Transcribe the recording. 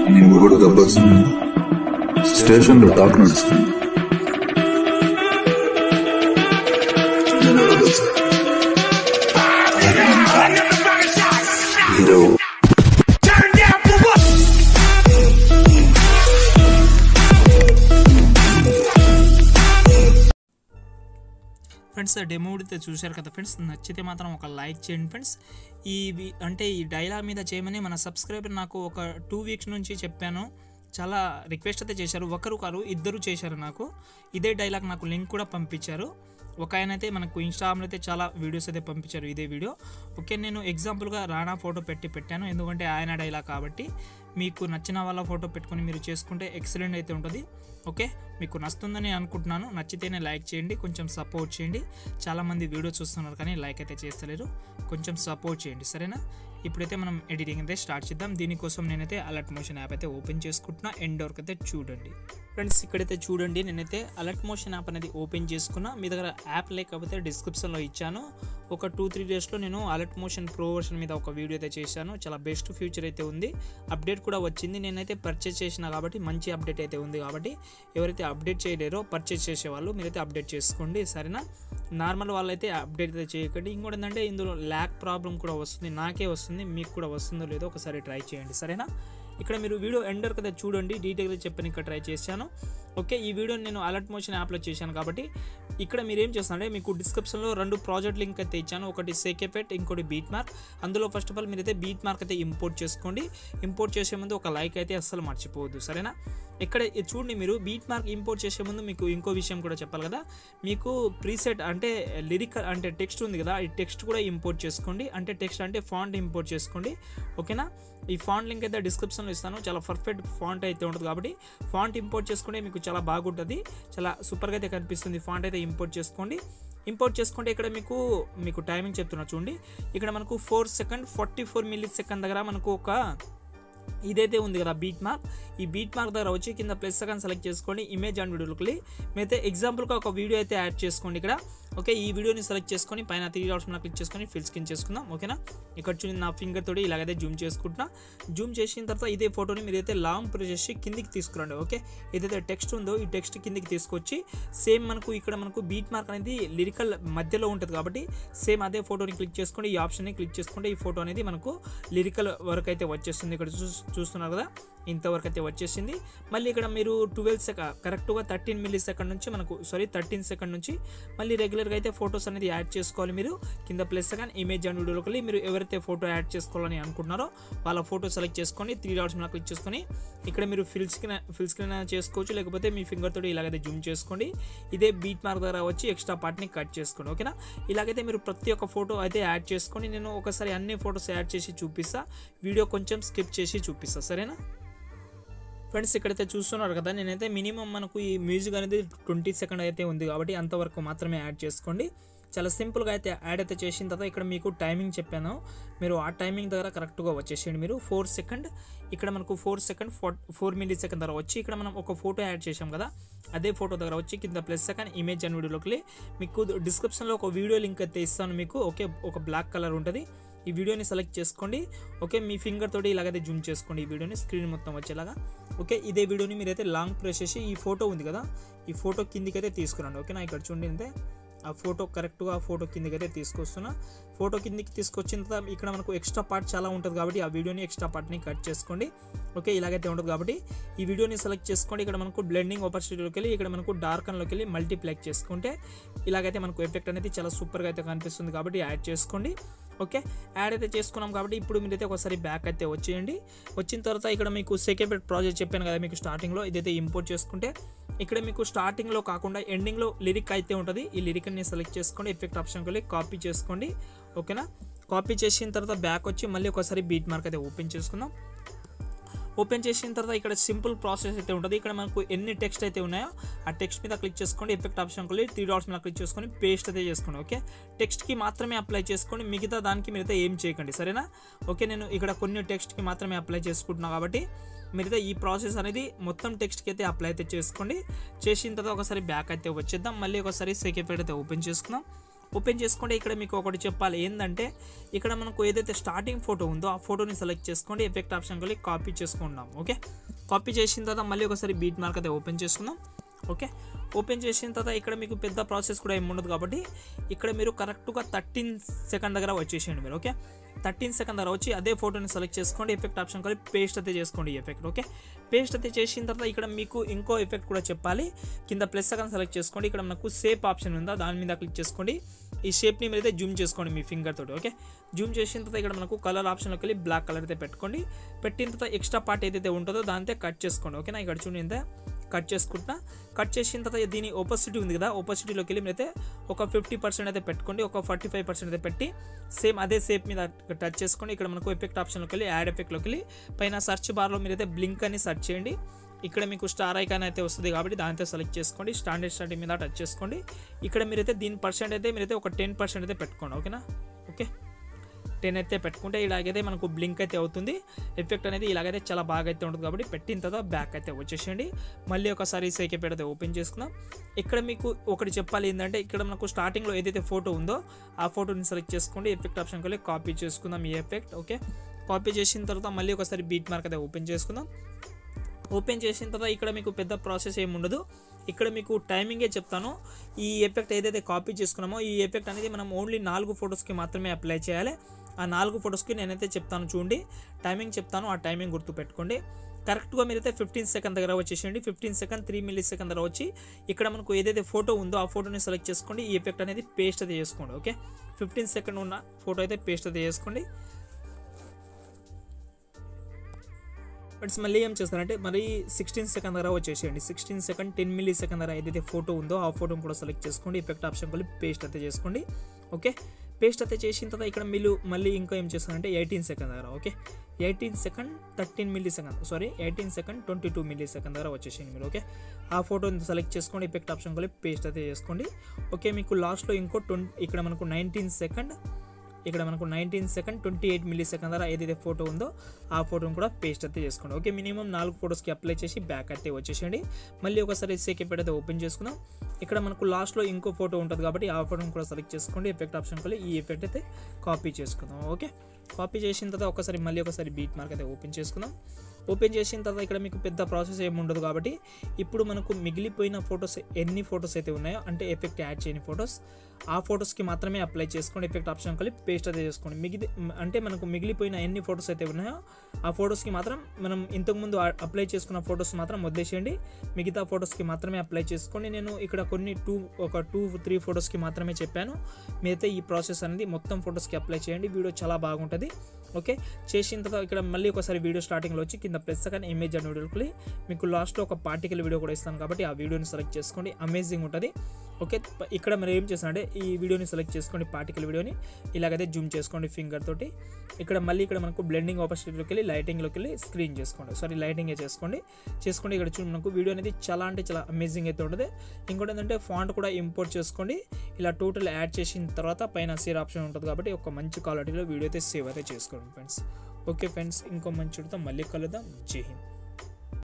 నీ మొగుడు గబ్బర్ సింగ్ స్టేషన్ లో టాక్ నడుస్తుంది నేనెవరో తెలుసా? హీరో ఫ్రెండ్స్ డెమో అయితే చూశారు కదా ఫ్రెండ్స్ నచ్చితే మాత్రం ఒక లైక్ చేయండి ఫ్రెండ్స్ ఈ వి- అంటే ఈ డైలాగ్ మీద చేయమని మన సబ్స్క్రైబర్ నాకు ఒక టూ వీక్స్ నుంచి చెప్పాను చాలా రిక్వెస్ట్ అయితే చేశారు ఒకరు కాదు ఇద్దరు చేశారు నాకు ఇదే డైలాగ్ నాకు లింక్ కూడా పంపించారు ఒక ఆయన అయితే మనకు ఇన్స్టాగ్రామ్లో అయితే చాలా వీడియోస్ అయితే పంపించారు ఇదే వీడియో ఓకే నేను ఎగ్జాంపుల్గా రాణా ఫోటో పెట్టి పెట్టాను ఎందుకంటే ఆయన డైలాగ్ కాబట్టి మీకు నచ్చిన వాళ్ళ ఫోటో పెట్టుకొని మీరు చేసుకుంటే ఎక్సలెంట్ అయితే ఉంటుంది ఓకే మీకు నచ్చుతుందని అనుకుంటున్నాను నచ్చితేనే లైక్ చేయండి కొంచెం సపోర్ట్ చేయండి చాలామంది వీడియో చూస్తున్నారు కానీ లైక్ అయితే చేస్తలేరు కొంచెం సపోర్ట్ చేయండి సరేనా ఇప్పుడైతే మనం ఎడిటింగ్ అయితే స్టార్ట్ చేద్దాం దీనికోసం నేనైతే అలర్ట్ మోషన్ యాప్ అయితే ఓపెన్ చేసుకుంటున్నా ఎండ్ వరకు అయితే చూడండి ఫ్రెండ్స్ ఇక్కడైతే చూడండి నేనైతే అలర్ట్ మోషన్ యాప్ అనేది ఓపెన్ చేసుకున్నా మీ దగ్గర యాప్ లేకపోతే డిస్క్రిప్షన్లో ఇచ్చాను ఒక టూ త్రీ డేస్లో నేను అలర్ట్ మోషన్ ప్రో వర్షన్ మీద ఒక వీడియో అయితే చేశాను చాలా బెస్ట్ ఫ్యూచర్ అయితే ఉంది అప్డేట్ కూడా వచ్చింది నేనైతే పర్చేస్ చేసిన కాబట్టి మంచి అప్డేట్ అయితే ఉంది కాబట్టి ఎవరైతే అప్డేట్ చేయలేరో పర్చేస్ చేసేవాళ్ళు మీరైతే అప్డేట్ చేసుకోండి సరేనా నార్మల్ వాళ్ళైతే అప్డేట్ అయితే చేయకండి ఇంకోటి ఏంటంటే ఇందులో ల్యాక్ ప్రాబ్లం కూడా వస్తుంది నాకే వస్తుంది మీకు కూడా వస్తుందో లేదో ఒకసారి ట్రై చేయండి సరేనా ఇక్కడ మీరు వీడియో ఎండర్ కదా చూడండి డీటెయిల్గా చెప్పని ఇక్కడ ట్రై చేశాను ఓకే ఈ వీడియో నేను అలర్ట్ మోషన్ యాప్లో చేశాను కాబట్టి ఇక్కడ మీరు ఏం చేస్తారంటే మీకు డిస్క్రిప్షన్లో రెండు ప్రాజెక్ట్ లింక్ అయితే ఇచ్చాను ఒకటి సేకేపెట్ ఇంకోటి బీట్ మార్క్ అందులో ఫస్ట్ ఆఫ్ ఆల్ మీరైతే బీట్ మార్క్ అయితే ఇంపోర్ట్ చేసుకోండి ఇంపోర్ట్ చేసే ముందు ఒక లైక్ అయితే అస్సలు మర్చిపోవద్దు సరేనా ఇక్కడ ఇది చూడండి మీరు బీట్ మార్క్ ఇంపోర్ట్ చేసే ముందు మీకు ఇంకో విషయం కూడా చెప్పాలి కదా మీకు ప్రీసెట్ అంటే లిరిక్ అంటే టెక్స్ట్ ఉంది కదా ఈ టెక్స్ట్ కూడా ఇంపోర్ట్ చేసుకోండి అంటే టెక్స్ట్ అంటే ఫాంట్ ఇంపోర్ట్ చేసుకోండి ఓకేనా ఈ ఫాంట్ లింక్ అయితే డిస్క్రిప్షన్లో ఇస్తాను చాలా పర్ఫెక్ట్ ఫాంట్ అయితే ఉంటుంది కాబట్టి ఫాంట్ ఇంపోర్ట్ చేసుకుంటే మీకు చాలా బాగుంటుంది చాలా సూపర్గా అయితే కనిపిస్తుంది ఫాంట్ అయితే ఇంపోర్ట్ చేసుకోండి ఇంపోర్ట్ చేసుకుంటే ఇక్కడ మీకు మీకు టైమింగ్ చెప్తున్నా చూడండి ఇక్కడ మనకు four second forty four millisecond దగ్గర మనకు ఒక ఇదైతే ఉంది కదా బీట్ మార్క్ ఈ బీట్ మార్క్ దగ్గర వచ్చి కింద ప్లస్ సెకండ్ సెలెక్ట్ చేసుకోండి ఇమేజ్ అండ్ వీడియోకి మీరైతే ఎగ్జాంపుల్గా ఒక వీడియో అయితే యాడ్ చేసుకోండి ఇక్కడ ఓకే ఈ వీడియోని సెలెక్ట్ చేసుకొని పైన త్రీ డాట్స్ మీద క్లిక్ చేసుకొని ఫిల్ స్క్రీన్ చేసుకుందాం ఓకేనా ఇక్కడ చూడండి నా ఫింగర్ తోటి ఇలాగైతే జూమ్ చేసుకుంటున్నా జూమ్ చేసిన తర్వాత ఇదే ఫోటోని మీరైతే లాంగ్ ప్రెస్ చేసి కిందికి తీసుకురండి ఓకే ఏదైతే టెక్స్ట్ ఉందో ఈ టెక్స్ట్ కిందికి తీసుకొచ్చి సేమ్ మనకు ఇక్కడ మనకు బీట్ మార్క్ అనేది లిరికల్ మధ్యలో ఉంటుంది కాబట్టి సేమ్ అదే ఫోటోని క్లిక్ చేసుకొని ఈ ఆప్షన్ని క్లిక్ చేసుకుంటే ఈ ఫోటో అనేది మనకు లిరికల్ వరకు అయితే వచ్చేస్తుంది ఇక్కడ చూ చూస్తున్నారు కదా ఇంతవరకు అయితే వచ్చేసింది మళ్ళీ ఇక్కడ మీరు ట్వెల్వ్ సెకండ్ కరెక్ట్గా థర్టీన్ మిల్లీ సెకండ్ నుంచి మనకు సారీ థర్టీన్ సెకండ్ నుంచి మళ్ళీ రెగ్యులర్గా అయితే ఫొటోస్ అనేది యాడ్ చేసుకోవాలి మీరు కింద ప్లస్ సెకండ్ ఇమేజ్ అండ్ వీడియోలోకి వెళ్ళి మీరు ఎవరైతే ఫోటో యాడ్ చేసుకోవాలని అనుకుంటున్నారో వాళ్ళ ఫోటో సెలెక్ట్ చేసుకొని త్రీ డాట్స్ మీద క్లిక్ చేసుకొని ఇక్కడ మీరు ఫిల్ స్క్రీన్ ఫిల్ స్క్రీన్ చేసుకోవచ్చు లేకపోతే మీ ఫింగర్ తోటి ఇలాగైతే జూమ్ చేసుకోండి ఇదే బీట్ మార్క్ ద్వారా వచ్చి ఎక్స్ట్రా పార్ట్ని కట్ చేసుకోండి ఓకేనా ఇలాగైతే మీరు ప్రతి ఒక్క ఫోటో అయితే యాడ్ చేసుకొని నేను ఒకసారి అన్ని ఫొటోస్ యాడ్ చేసి చూపిస్తా వీడియో కొంచెం స్కిప్ చేసి చూపిస్తా సరేనా ఫ్రెండ్స్ ఇక్కడైతే చూస్తున్నారు కదా నేనైతే మినిమం మనకు ఈ మ్యూజిక్ అనేది ట్వంటీ సెకండ్ అయితే ఉంది కాబట్టి అంతవరకు మాత్రమే యాడ్ చేసుకోండి చాలా సింపుల్గా అయితే యాడ్ అయితే చేసిన తర్వాత ఇక్కడ మీకు టైమింగ్ చెప్పాను మీరు ఆ టైమింగ్ దగ్గర కరెక్ట్గా వచ్చేసేయండి మీరు ఫోర్ సెకండ్ ఇక్కడ మనకు four second four four millisecond దగ్గర వచ్చి ఇక్కడ మనం ఒక ఫోటో యాడ్ చేసాం కదా అదే ఫోటో దగ్గర వచ్చి కింద ప్లస్ సెకండ్ ఇమేజ్ అండ్ వీడియోలోకి మీకు డిస్క్రిప్షన్లో ఒక వీడియో లింక్ అయితే ఇస్తాను మీకు ఓకే ఒక బ్లాక్ కలర్ ఉంటుంది ఈ వీడియోని సెలెక్ట్ చేసుకోండి ఓకే మీ ఫింగర్ తోటి ఇలాగైతే జూమ్ చేసుకోండి ఈ వీడియోని స్క్రీన్ మొత్తం వచ్చేలాగా ఓకే ఇదే వీడియోని మీరైతే లాంగ్ ప్రెస్ చేసి ఈ ఫోటో ఉంది కదా ఈ ఫోటో కిందికి అయితే తీసుకురండి ఓకేనా ఇక్కడ చూడండి అంతే ఆ ఫోటో కరెక్ట్గా ఆ ఫోటో కిందికి అయితే తీసుకొస్తున్నా ఫోటో కిందికి తీసుకొచ్చిన తర్వాత ఇక్కడ మనకు ఎక్స్ట్రా పార్ట్ చాలా ఉంటుంది కాబట్టి ఆ వీడియోని ఎక్స్ట్రా పార్ట్ని కట్ చేసుకోండి ఓకే ఇలాగైతే ఉంటుంది కాబట్టి ఈ వీడియోని సెలెక్ట్ చేసుకోండి ఇక్కడ మనకు బ్లెండింగ్ ఆపర్చునిటీలోకి వెళ్ళి ఇక్కడ మనకు డార్క్ అన్లోకి వెళ్ళి మల్టీప్లెక్స్ చేసుకుంటే ఇలాగైతే మనకు ఎఫెక్ట్ అనేది చాలా సూపర్గా అయితే కనిపిస్తుంది కాబట్టి యాడ్ చేసుకోండి ఓకే యాడ్ అయితే చేసుకున్నాం కాబట్టి ఇప్పుడు మీరైతే ఒకసారి బ్యాక్ అయితే వచ్చేయండి వచ్చిన తర్వాత ఇక్కడ మీకు సెకండ్ ప్రాజెక్ట్ చెప్పాను కదా మీకు స్టార్టింగ్లో ఇదైతే ఇంపోర్ట్ చేసుకుంటే ఇక్కడ మీకు స్టార్టింగ్లో కాకుండా ఎండింగ్లో లిరిక్ అయితే ఉంటుంది ఈ లిరిక్ని సెలెక్ట్ చేసుకోండి ఎఫెక్ట్ ఆప్షన్కి వెళ్ళి కాపీ చేసుకోండి ఓకేనా కాపీ చేసిన తర్వాత బ్యాక్ వచ్చి మళ్ళీ ఒకసారి బీట్ మార్క్ అయితే ఓపెన్ చేసుకుందాం ఓపెన్ చేసిన తర్వాత ఇక్కడ సింపుల్ ప్రాసెస్ అయితే ఉంటుంది ఇక్కడ మనకు ఎన్ని టెక్స్ట్ అయితే ఉన్నాయో ఆ టెక్స్ట్ మీద క్లిక్ చేసుకోండి ఎఫెక్ట్ ఆప్షన్ వెళ్ళి త్రీ డాట్స్ మీద క్లిక్ చేసుకొని పేస్ట్ అయితే చేసుకోండి ఓకే టెక్స్ట్కి మాత్రమే అప్లై చేసుకోండి మిగతా దానికి మీరైతే ఏం చేయకండి సరేనా ఓకే నేను ఇక్కడ కొన్ని టెక్స్ట్కి మాత్రమే అప్లై చేసుకుంటున్నా కాబట్టి మీరైతే ఈ ప్రాసెస్ అనేది మొత్తం టెక్స్ట్కి అయితే అప్లై అయితే చేసుకోండి చేసిన తర్వాత ఒకసారి బ్యాక్ అయితే వచ్చేద్దాం మళ్ళీ ఒకసారి సెక్ ఎఫెక్ట్ అయితే ఓపెన్ చేసుకుందాం ఓపెన్ చేసుకుంటే ఇక్కడ మీకు ఒకటి చెప్పాలి ఏంటంటే ఇక్కడ మనకు ఏదైతే స్టార్టింగ్ ఫోటో ఉందో ఆ ఫోటోని సెలెక్ట్ చేసుకోండి ఎఫెక్ట్ ఆప్షన్ వెళ్ళి కాపీ చేసుకుందాం ఓకే కాపీ చేసిన తర్వాత మళ్ళీ ఒకసారి బీట్ మార్క్ అయితే ఓపెన్ చేసుకుందాం ఓకే ఓపెన్ చేసిన తర్వాత ఇక్కడ మీకు పెద్ద ప్రాసెస్ కూడా ఏమి ఉండదు కాబట్టి ఇక్కడ మీరు కరెక్ట్గా థర్టీన్ సెకండ్ దగ్గర వచ్చేసేయండి మీరు ఓకే థర్టీన్ సెకండ్ దగ్గర వచ్చి అదే ఫోటోని సెలెక్ట్ చేసుకోండి ఎఫెక్ట్ ఆప్షన్ కలిపి పేస్ట్ అయితే చేసుకోండి ఈ ఎఫెక్ట్ ఓకే పేస్ట్ అయితే చేసిన తర్వాత ఇక్కడ మీకు ఇంకో ఎఫెక్ట్ కూడా చెప్పాలి కింద ప్లస్ సెకండ్ సెలెక్ట్ చేసుకోండి ఇక్కడ మనకు సేప్ ఆప్షన్ ఉందా దాని మీద క్లిక్ చేసుకోండి ఈ షేప్ని మీరు అయితే జూమ్ చేసుకోండి మీ ఫింగర్ తోటి ఓకే జూమ్ చేసిన తర్వాత ఇక్కడ మనకు కలర్ ఆప్షన్లోకి వెళ్ళి బ్లాక్ కలర్ అయితే పెట్టుకోండి పెట్టిన తర్వాత ఎక్స్ట్రా పార్ట్ ఏదైతే ఉంటుందో దాంతో కట్ చేసుకోండి ఓకేనా ఇక్కడ చూడండి కట్ చేసుకుంటున్నా కట్ చేసిన తర్వాత దీని ఓపోసిటీ ఉంది కదా ఓపోసిటీలోకి వెళ్ళి మీరైతే ఒక ఫిఫ్టీ పర్సెంట్ అయితే పెట్టుకోండి ఒక ఫార్టీ ఫైవ్ పర్సెంట్ అయితే పెట్టి సేమ్ అదే సేప్ మీద టచ్ చేసుకోండి ఇక్కడ మనకు ఎఫెక్ట్ ఆప్షన్లోకి వెళ్ళి యాడ్ ఎఫెక్ట్లోకి వెళ్ళి పైన సర్చ్ బార్లో మీరైతే బ్లింక్ అని సెర్చ్ చేయండి ఇక్కడ మీకు స్టార్ ఐకాన్ అయితే వస్తుంది కాబట్టి దాంతో సెలెక్ట్ చేసుకోండి స్టాండర్డ్ స్టార్టింగ్ మీద టచ్ చేసుకోండి ఇక్కడ మీరైతే దీని పర్సెంట్ అయితే మీరైతే ఒక టెన్ పర్సెంట్ అయితే పెట్టుకోండి ఓకేనా ఓకే టెన్ అయితే పెట్టుకుంటే ఇలాగైతే మనకు బ్లింక్ అయితే అవుతుంది ఎఫెక్ట్ అనేది ఇలాగైతే చాలా బాగా అయితే ఉంటుంది కాబట్టి పెట్టిన తర్వాత బ్యాక్ అయితే వచ్చేసేయండి మళ్ళీ ఒకసారి సేకే పెడితే ఓపెన్ చేసుకుందాం ఇక్కడ మీకు ఒకటి చెప్పాలి ఏంటంటే ఇక్కడ మనకు స్టార్టింగ్లో ఏదైతే ఫోటో ఉందో ఆ ఫోటోని సెలెక్ట్ చేసుకోండి ఎఫెక్ట్ ఆప్షన్కి వెళ్ళి కాపీ చేసుకుందాం ఈ ఎఫెక్ట్ ఓకే కాపీ చేసిన తర్వాత మళ్ళీ ఒకసారి బీట్ మార్క్ అయితే ఓపెన్ చేసుకుందాం ఓపెన్ చేసిన తర్వాత ఇక్కడ మీకు పెద్ద ప్రాసెస్ ఏమి ఉండదు ఇక్కడ మీకు టైమింగే చెప్తాను ఈ ఎఫెక్ట్ ఏదైతే కాపీ చేసుకున్నామో ఈ ఎఫెక్ట్ అనేది మనం ఓన్లీ నాలుగు ఫొటోస్కి మాత్రమే అప్లై చేయాలి ఆ నాలుగు ఫొటోస్కి నేనైతే చెప్తాను చూడండి టైమింగ్ చెప్తాను ఆ టైమింగ్ గుర్తు పెట్టుకోండి కరెక్ట్గా మీరైతే ఫిఫ్టీన్ సెకండ్ దగ్గర వచ్చేసేయండి fifteen second three millisecond దగ్గర వచ్చి ఇక్కడ మనకు ఏదైతే ఫోటో ఉందో ఆ ఫోటోని సెలెక్ట్ చేసుకోండి ఈ ఎఫెక్ట్ అనేది పేస్ట్ అయితే చేసుకోండి ఓకే ఫిఫ్టీన్ సెకండ్ ఉన్న ఫోటో అయితే పేస్ట్ అయితే చేసుకోండి ఫ్రెండ్స్ మళ్ళీ ఏం చేస్తారంటే మరి సిక్స్టీన్ సెకండ్ దగ్గర వచ్చేసేయండి sixteen second ten millisecond దగ్గర ఏదైతే ఫోటో ఉందో ఆ ఫోటోని కూడా సెలెక్ట్ చేసుకోండి ఎఫెక్ట్ ఆప్షన్ కలిపి పేస్ట్ అయితే చేసుకోండి ఓకే పేస్ట్ అయితే చేసిన తర్వాత ఇక్కడ మీరు మళ్ళీ ఇంకా ఏం చేస్తారంటే ఎయిటీన్ సెకండ్ దగ్గర okay eighteen second thirteen millisecond sorry eighteen second twenty two millisecond దగ్గర వచ్చేసేయండి మీరు ఓకే ఆ ఫోటోని సెలెక్ట్ చేసుకోండి ఎఫెక్ట్ ఆప్షన్ కలిపి పేస్ట్ అయితే చేసుకోండి ఓకే మీకు లాస్ట్లో ఇంకో ట్వంటీ ఇక్కడ మనకు నైన్టీన్ సెకండ్ ఇక్కడ మనకు nineteen second twenty eight millisecond ద్వారా ఏదైతే ఫోటో ఉందో ఆ ఫోటోని కూడా పేస్ట్ అయితే చేసుకోండి ఓకే మినిమం నాలుగు ఫోటోస్కి అప్లై చేసి బ్యాక్ అయితే వచ్చేసేయండి మళ్ళీ ఒకసారి సేకే అయితే ఓపెన్ చేసుకుందాం ఇక్కడ మనకు లాస్ట్లో ఇంకో ఫోటో ఉంటుంది కాబట్టి ఆ ఫోటోని కూడా సెలెక్ట్ చేసుకోండి ఎఫెక్ట్ ఆప్షన్ కలిగి ఈ ఎఫెక్ట్ అయితే కాపీ చేసుకుందాం ఓకే కాపీ చేసిన తర్వాత ఒకసారి మళ్ళీ ఒకసారి బీట్ మార్క్ అయితే ఓపెన్ చేసుకుందాం ఓపెన్ చేసిన తర్వాత ఇక్కడ మీకు పెద్ద ప్రాసెస్ ఏమి ఉండదు కాబట్టి ఇప్పుడు మనకు మిగిలిపోయిన ఫొటోస్ ఎన్ని ఫొటోస్ అయితే ఉన్నాయో అంటే ఎఫెక్ట్ యాడ్ చేయని ఫొటోస్ ఆ ఫొటోస్కి మాత్రమే అప్లై చేసుకోండి ఎఫెక్ట్ ఆప్షన్ కలిపి పేస్ట్ అయితే చేసుకోండి మిగిలి అంటే మనకు మిగిలిపోయిన ఎన్ని ఫొటోస్ అయితే ఉన్నాయో ఆ ఫొటోస్కి మాత్రం మనం ఇంతకుముందు అప్లై చేసుకున్న ఫొటోస్ మాత్రం వదిలేసేయండి మిగతా ఫొటోస్కి మాత్రమే అప్లై చేసుకోండి నేను ఇక్కడ కొన్ని టూ ఒక టూ త్రీ ఫొటోస్కి మాత్రమే చెప్పాను మీరైతే ఈ ప్రాసెస్ అనేది మొత్తం ఫొటోస్కి అప్లై చేయండి వీడియో చాలా బాగుంటుంది ఓకే చేసిన తర్వాత ఇక్కడ మళ్ళీ ఒకసారి వీడియో స్టార్టింగ్లో వచ్చి కింద ప్లస్ కానీ ఇమేజ్ అండ్ వీడియోకి మీకు లాస్ట్లో ఒక పార్టికల్ వీడియో కూడా ఇస్తాను కాబట్టి ఆ వీడియోని సెలెక్ట్ చేసుకోండి అమేజింగ్ ఉంటుంది ఓకే ప- ఇక్కడ మీరు ఏం చేస్తారంటే ఈ వీడియోని సెలెక్ట్ చేసుకోండి పార్టికల్ వీడియోని ఇలాగైతే జూమ్ చేసుకోండి ఫింగర్ తోటి ఇక్కడ మళ్ళీ ఇక్కడ మనకు బ్లెండింగ్ ఆపర్చునిటీలోకి వెళ్ళి లైటింగ్లోకి వెళ్ళి స్క్రీన్ చేసుకోండి సారీ లైటింగే చేసుకోండి చేసుకోండి ఇక్కడ చూడండి మనకు వీడియో అనేది చాలా అంటే చాలా అమేజింగ్ అయితే ఉంటుంది ఇంకోటి ఏంటంటే ఫాంట్ కూడా ఇంపోర్ట్ చేసుకోండి ఇలా టోటల్ యాడ్ చేసిన తర్వాత పైన సేర్ ఆప్షన్ ఉంటుంది కాబట్టి ఒక మంచి క్వాలిటీలో వీడియో అయితే సేవ్ అయితే చేసుకోండి ఫ్రెండ్స్ ఓకే ఫ్రెండ్స్ ఇంకో మంచి వీడియోతో మళ్ళీ కలుద్దాం జై హింద్